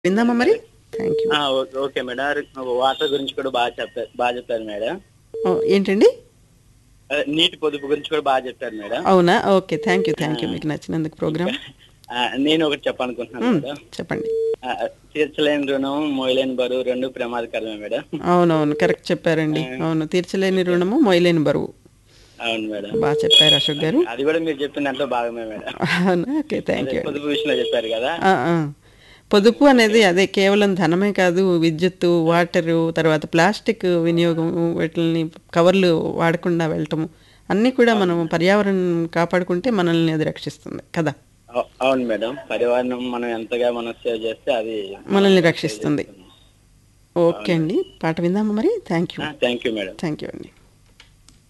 విందామా మరి thank you ఆ, ఓ- ఓకే మేడం వాటర్ గురించి కూడా బాగా చెప్పారు బాగా చెప్పారు మేడం ఏంటండి ఆ, నీటి పొదుపు గురించి కూడా బాగా చెప్పారు మేడం అవునా okay thank you thank you మీకు నచ్చినందుకు ప్రోగ్రామ్ ఆ, నేను ఒకటి చెప్పాలనుకుంటున్నాను మేడం చెప్పండి ఆ, తీర్చలేని రుణం మోయలేని బరువు రెండు ప్రమాదకరమే మేడం అవునవును కరెక్ట్ చెప్పారండి అవును తీర్చలేని రుణము మొయలేని బరువు అవును మేడం బాగా చెప్పారు అశోక్ గారు అది కూడా మీరు చెప్పిన దాంట్లో భాగమే మేడం అవునా ఓకే థ్యాంక్ యూ పొదుపు విషయంలో చెప్పారు కదా ఆ, ఆ. పొదుపు అనేది అదే కేవలం ధనమే కాదు విద్యుత్తు వాటరు తర్వాత ప్లాస్టిక్ వినియోగం వీటిని కవర్లు వాడకుండా వెళ్ళటము అన్నీ కూడా మనం పర్యావరణం కాపాడుకుంటే మనల్ని అది రక్షిస్తుంది కదా అవు- అవును మేడం పరివారణం మనం ఎంతగా మనం సేవ్ చేస్తే అది మనల్ని రక్షిస్తుంది ఓకే అండి పాట విందామా మరి thank you thank you madam thank you అండి